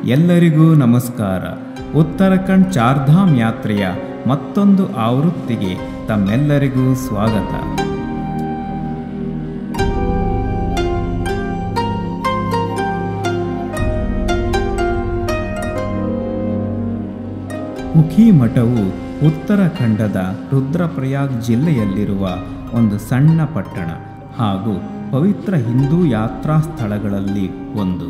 ಎಲ್ಲರಿಗೂ ನಮಸ್ಕಾರ ಉತ್ತರಾಖಂಡ್ ಚಾರ್ಧಾಮ್ ಯಾತ್ರೆಯ ಮತ್ತೊಂದು ಆವೃತ್ತಿಗೆ ತಮ್ಮೆಲ್ಲರಿಗೂ ಸ್ವಾಗತ ಮುಖಿ ಮಠವು ಉತ್ತರಾಖಂಡದ ರುದ್ರಪ್ರಯಾಗ್ ಜಿಲ್ಲೆಯಲ್ಲಿರುವ ಒಂದು ಸಣ್ಣ ಪಟ್ಟಣ ಹಾಗೂ ಪವಿತ್ರ ಹಿಂದೂ ಯಾತ್ರಾ ಸ್ಥಳಗಳಲ್ಲಿ ಒಂದು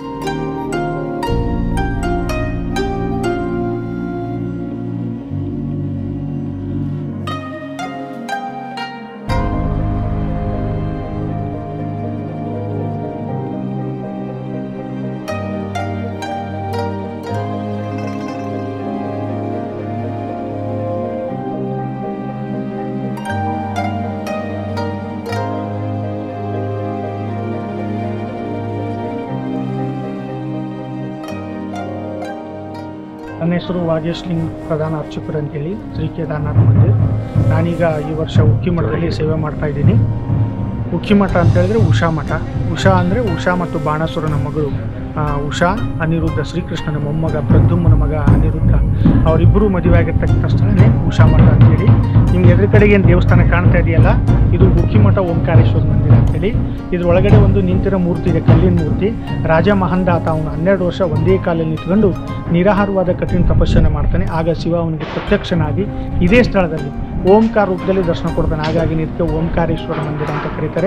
ನನ್ನ ಹೆಸರು ವಾಗೇಶ್ ಲಿಂಗ್ ಪ್ರಧಾನ ಅರ್ಚಕರು ಅಂತೇಳಿ ಶ್ರೀ ಕೇದಾರ್ನಾಥ್ ಮಂದಿರ್ ನಾನೀಗ ಈ ವರ್ಷ ಉಕ್ಕಿ ಮಠದಲ್ಲಿ ಸೇವೆ ಮಾಡ್ತಾ ಇದ್ದೀನಿ ಉಕ್ಕಿ ಮಠ ಅಂತ ಹೇಳಿದ್ರೆ ಉಷಾ ಮಠ ಉಷಾ ಅಂದರೆ ಉಷಾ ಮತ್ತು ಬಾಣಾಸುರನ ಮಗಳು ಆ, ಉಷಾ ಅನಿರುದ್ಧ ಶ್ರೀಕೃಷ್ಣನ ಮೊಮ್ಮಗ ಪ್ರದ್ಯುಮ್ನ ಮಗ ಅನಿರುದ್ಧ ಅವರಿಬ್ಬರು ಮದುವೆ ಆಗಿರ್ತಕ್ಕಂಥ ಸ್ಥಳನೇ ಉಷಾ ಮಠ ಅಂತೇಳಿ ನಿಮ್ಗೆ ಎದುರು ಕಡೆಗೆ ಏನು ದೇವಸ್ಥಾನ ಕಾಣ್ತಾ ಇದೆಯಲ್ಲ ಇದು ಉಕ್ಕಿ ಮಠ ಓಂಕಾರೇಶ್ವರ ಮಂದಿರ ಅಂತೇಳಿ ಇದ್ರ ಒಳಗಡೆ ಒಂದು ನಿಂತಿರೋ ಮೂರ್ತಿ ಇದೆ ಕಲ್ಲಿನ ಮೂರ್ತಿ ರಾಜ ಮಹಂದಾತ ಅವನು ಹನ್ನೆರಡು ವರ್ಷ ಒಂದೇ ಕಾಲಲ್ಲಿ ನಿಂತ್ಕೊಂಡು ನಿರಾಹಾರವಾದ ಕಠಿಣ ತಪಸ್ಸನ್ನು ಮಾಡ್ತಾನೆ ಆಗ ಶಿವ ಅವನಿಗೆ ಪ್ರತ್ಯಕ್ಷನಾಗಿ ಇದೇ ಸ್ಥಳದಲ್ಲಿ ಓಂಕಾರ ರೂಪದಲ್ಲಿ ದರ್ಶನ ಕೊಡ್ತಾನೆ ಹಾಗಾಗಿ ಇದಕ್ಕೆ ಓಂಕಾರೇಶ್ವರ ಮಂದಿರ ಅಂತ ಕರೀತಾರೆ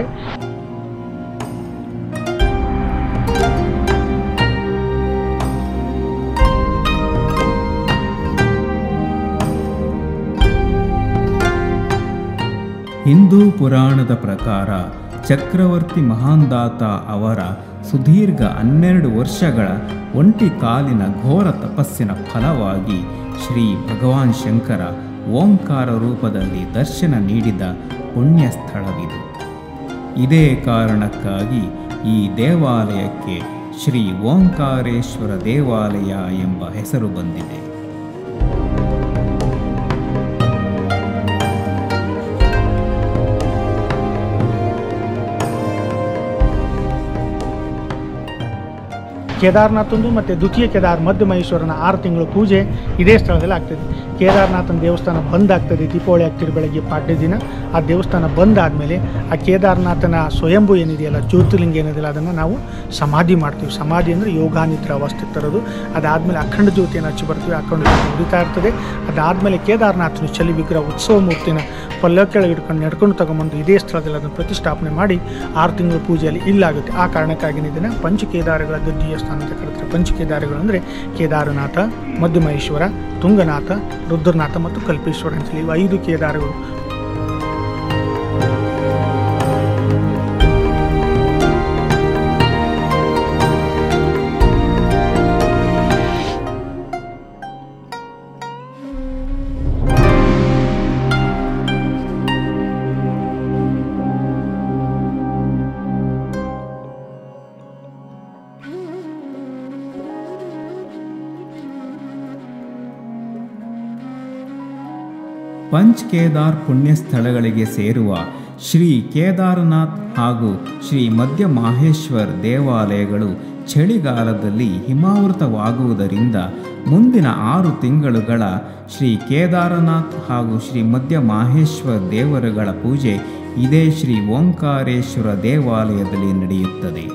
ಹಿಂದೂ ಪುರಾಣದ ಪ್ರಕಾರ ಚಕ್ರವರ್ತಿ ಮಹಾಂದಾತ ಅವರ ಸುದೀರ್ಘ ಹನ್ನೆರಡು ವರ್ಷಗಳ ಒಂಟಿ ಕಾಲಿನ ಘೋರ ತಪಸ್ಸಿನ ಫಲವಾಗಿ ಶ್ರೀ ಭಗವಾನ್ ಶಂಕರ ಓಂಕಾರ ರೂಪದಲ್ಲಿ ದರ್ಶನ ನೀಡಿದ ಪುಣ್ಯ ಸ್ಥಳವಿದು ಇದೇ ಕಾರಣಕ್ಕಾಗಿ ಈ ದೇವಾಲಯಕ್ಕೆ ಶ್ರೀ ಓಂಕಾರೇಶ್ವರ ದೇವಾಲಯ ಎಂಬ ಹೆಸರು ಬಂದಿದೆ ಕೇದಾರ್ನಾಥಂದು ಮತ್ತು ದ್ವಿತೀಯ ಕೇದಾರ್ ಮಧ್ಯ ಮಹೇಶ್ವರನ ಆರು ತಿಂಗಳ ಪೂಜೆ ಇದೇ ಸ್ಥಳದಲ್ಲಿ ಆಗ್ತದೆ ಕೇದಾರ್ನಾಥನ ದೇವಸ್ಥಾನ ಬಂದ್ ಆಗ್ತದೆ ದೀಪಾವಳಿ ಆಗ್ತಿರೋ ಬೆಳಗ್ಗೆ ಪಾಡ್ಯ ದಿನ ಆ ದೇವಸ್ಥಾನ ಬಂದ್ ಆದಮೇಲೆ ಆ ಕೇದಾರ್ನಾಥನ ಸ್ವಯಂಭು ಏನಿದೆಯಲ್ಲ ಜ್ಯೋತಿರ್ಲಿಂಗ ಏನಿದೆಯಲ್ಲ ಅದನ್ನು ನಾವು ಸಮಾಧಿ ಮಾಡ್ತೀವಿ ಸಮಾಧಿ ಅಂದರೆ ಯೋಗಾನಿದ್ರ ಅವಸ್ಥೆ ತರೋದು ಅದಾದಮೇಲೆ ಅಖಂಡ ಜ್ಯೋತಿಯನ್ನು ಹಚ್ಚಿ ಬರ್ತೀವಿ ಅಖಂಡ ಜ್ಯೋತಿ ಉರಿತಾ ಇರ್ತದೆ ಅದಾದಮೇಲೆ ಕೇದಾರ್ನಾಥನ ಚಲಿ ವಿಗ್ರಹ ಉತ್ಸವ ಮೂರ್ತಿನ ಪಲ್ಲ ಕೆಳಗೆ ಇಟ್ಕೊಂಡು ನಡ್ಕೊಂಡು ತಗೊಂಬಂದು ಇದೇ ಸ್ಥಳದಲ್ಲಿ ಅದನ್ನು ಪ್ರತಿಷ್ಠಾಪನೆ ಮಾಡಿ ಆರು ತಿಂಗಳ ಪೂಜೆಯಲ್ಲಿ ಇಲ್ಲಾಗುತ್ತೆ ಆ ಕಾರಣಕ್ಕಾಗಿ ಇದನ್ನು ಪಂಚಕೇದಾರಗಳ ಗದ್ದಿಯ ಸ್ಥಾನ ಅಂತ ಕರೀತಾರೆ ಪಂಚಕೇದಾರಗಳು ಅಂದರೆ ಕೇದಾರನಾಥ ಮಧ್ಯಮಹೇಶ್ವರ ತುಂಗನಾಥ ರುದ್ರನಾಥ ಮತ್ತು ಕಲ್ಪೇಶ್ವರ ಅಂತೇಳಿ ಇವು ಐದು ಕೇದಾರಗಳು ಪಂಚ್ ಕೇದಾರ್ ಪುಣ್ಯ ಸ್ಥಳಗಳಿಗೆ ಸೇರುವ ಶ್ರೀ ಕೇದಾರನಾಥ್ ಹಾಗೂ ಶ್ರೀ ಮಧ್ಯ ಮಾಹೇಶ್ವರ್ ದೇವಾಲಯಗಳು ಚಳಿಗಾಲದಲ್ಲಿ ಹಿಮಾವೃತವಾಗುವುದರಿಂದ ಮುಂದಿನ ಆರು ತಿಂಗಳುಗಳ ಶ್ರೀ ಕೇದಾರನಾಥ್ ಹಾಗೂ ಶ್ರೀ ಮಧ್ಯ ಮಾಹೇಶ್ವರ್ ದೇವರುಗಳ ಪೂಜೆ ಇದೇ ಶ್ರೀ ಓಂಕಾರೇಶ್ವರ ದೇವಾಲಯದಲ್ಲಿ ನಡೆಯುತ್ತದೆ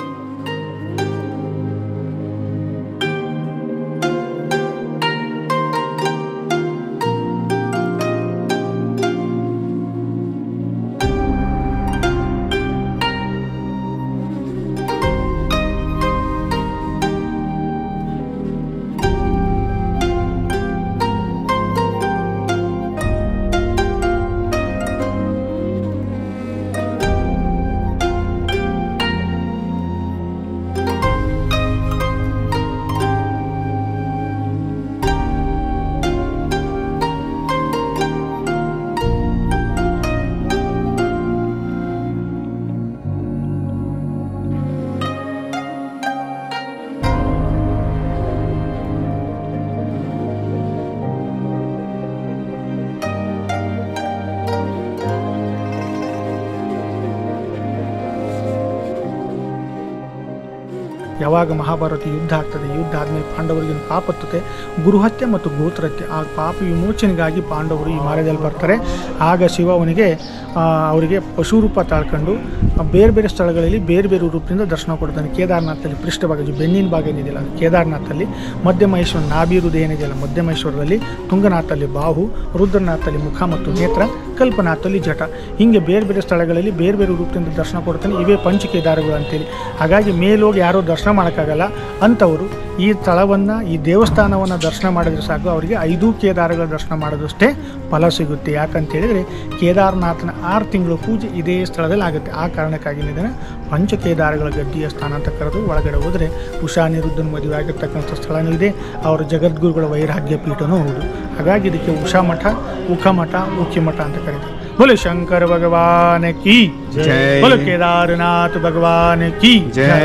ಯಾವಾಗ ಮಹಾಭಾರತ ಯುದ್ಧ ಆಗ್ತದೆ ಯುದ್ಧ ಆದಮೇಲೆ ಪಾಂಡವರಿಗೆ ಒಂದು ಪಾಪ ಹತ್ತುತ್ತೆ ಗುರುಹತ್ಯೆ ಮತ್ತು ಗೋತ್ರಹತ್ಯೆ ಆ ಪಾಪ ವಿಮೋಚನೆಗಾಗಿ ಪಾಂಡವರು ಈ ಹಿಮಾಲಯದಲ್ಲಿ ಬರ್ತಾರೆ ಆಗ ಶಿವ ಅವನಿಗೆ ಆ, ಅವರಿಗೆ ಪಶು ರೂಪ ತಾಳ್ಕೊಂಡು ಆ, ಬೇರೆ ಬೇರೆ ಸ್ಥಳಗಳಲ್ಲಿ ಬೇರೆ ಬೇರೆ ರೂಪದಿಂದ ದರ್ಶನ ಕೊಡ್ತಾನೆ ಕೇದಾರನಾಥಲ್ಲಿ ಪೃಷ್ಠಭಾಗ ಇದು ಬೆನ್ನಿನ ಭಾಗ ಏನಿದೆಯಲ್ಲ ಅದು ಕೇದಾರನಾಥಲ್ಲಿ ಮಧ್ಯಮಹೇಶ್ವರ ನಾಭಿ ಹೃದಯ ಏನಿದೆಯಲ್ಲ ಮಧ್ಯಮಹೇಶ್ವರದಲ್ಲಿ ತುಂಗನಾಥಲ್ಲಿ ಬಾಹು ರುದ್ರನಾಥಲ್ಲಿ ಮುಖ ಮತ್ತು ನೇತ್ರ ಕಲ್ಪನಾಥಲ್ಲಿ ಜಟ ಹೀಗೆ ಬೇರೆ ಬೇರೆ ಸ್ಥಳಗಳಲ್ಲಿ ಬೇರೆ ಬೇರೆ ರೂಪದಿಂದ ದರ್ಶನ ಕೊಡ್ತಾನೆ ಇವೇ ಪಂಚ ಕೇದಾರಗಳು ಅಂತೇಳಿ ಹಾಗಾಗಿ ಮೇಲೋಗಿ ಯಾರೂ ದರ್ಶನ ಮಾಡೋಕ್ಕಾಗಲ್ಲ ಅಂಥವರು ಈ ಸ್ಥಳವನ್ನು ಈ ದೇವಸ್ಥಾನವನ್ನು ದರ್ಶನ ಮಾಡಿದ್ರೆ ಸಾಕು ಅವರಿಗೆ ಐದು ಕೇದಾರಗಳ ದರ್ಶನ ಮಾಡೋದಷ್ಟೇ ಫಲ ಸಿಗುತ್ತೆ ಯಾಕಂತ ಹೇಳಿದರೆ ಕೇದಾರನಾಥನ ಆರು ತಿಂಗಳು ಪೂಜೆ ಇದೇ ಸ್ಥಳದಲ್ಲಿ ಆಗುತ್ತೆ ಆ ಕಾರಣಕ್ಕಾಗಿ ಇದನ್ನು ಪಂಚ ಕೇದಾರಗಳ ಗದ್ದಿಯ ಸ್ಥಾನ ಅಂತ ಕರೆದು ಒಳಗಡೆ ಹೋದರೆ ಉಷಾ ನಿರುದ್ಧನ ಮದುವೆ ಆಗಿರ್ತಕ್ಕಂಥ ಸ್ಥಳನೂ ಇದೆ ಅವರ ಜಗದ್ಗುರುಗಳ ವೈರಾಗ್ಯ ಪೀಠನೂ ಹೌದು ಹಾಗಾಗಿ ಇದಕ್ಕೆ ಉಷಾ ಮಠ ಉಖಮಠ ಉಖಿಮಠ ಅಂತ ಕರೀತಾರೆ ಬೋಲೆ ಶಂಕರ ಭಗವಾನ್ ಕಿ ಜೈ. ಬೋಲೆ ಕೇದಾರನಾಥ ಭಗವಾನ್ ಕಿ ಜೈ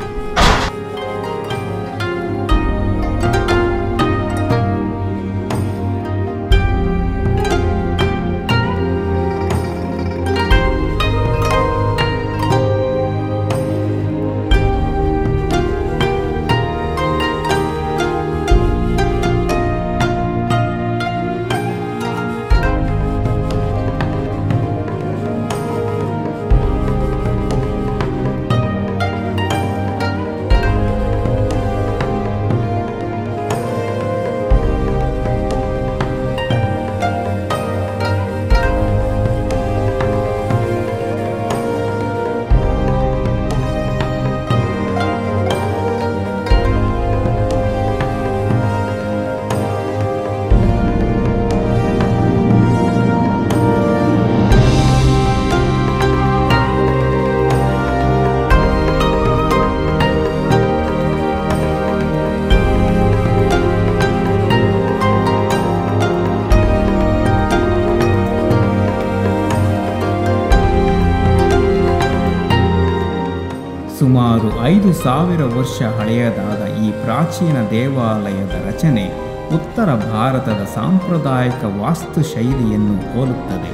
ಸುಮಾರು ಐದು ಸಾವಿರ ವರ್ಷ ಹಳೆಯದಾದ ಈ ಪ್ರಾಚೀನ ದೇವಾಲಯದ ರಚನೆ ಉತ್ತರ ಭಾರತದ ಸಾಂಪ್ರದಾಯಿಕ ವಾಸ್ತುಶೈಲಿಯನ್ನು ಹೋಲುತ್ತದೆ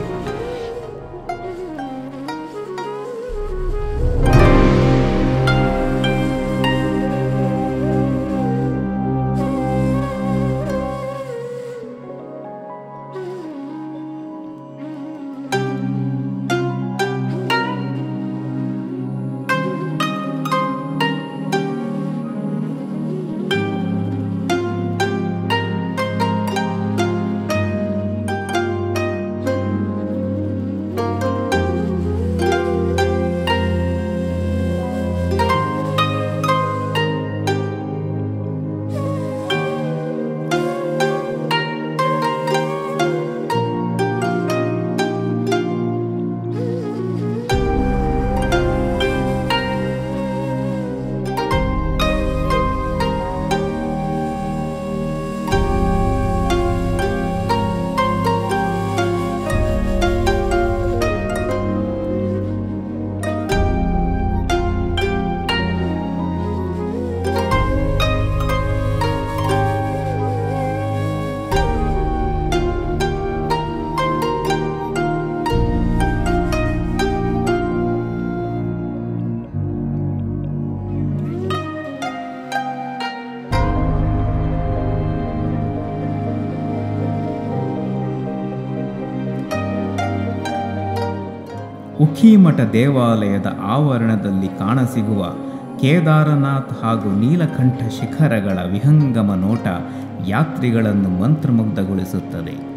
ಉಖಿಮಠ ದೇವಾಲಯದ ಆವರಣದಲ್ಲಿ ಕಾಣಸಿಗುವ ಕೇದಾರನಾಥ್ ಹಾಗೂ ನೀಲಕಂಠ ಶಿಖರಗಳ ವಿಹಂಗಮ ನೋಟ ಯಾತ್ರಿಗಳನ್ನು ಮಂತ್ರಮುಗ್ಧಗೊಳಿಸುತ್ತದೆ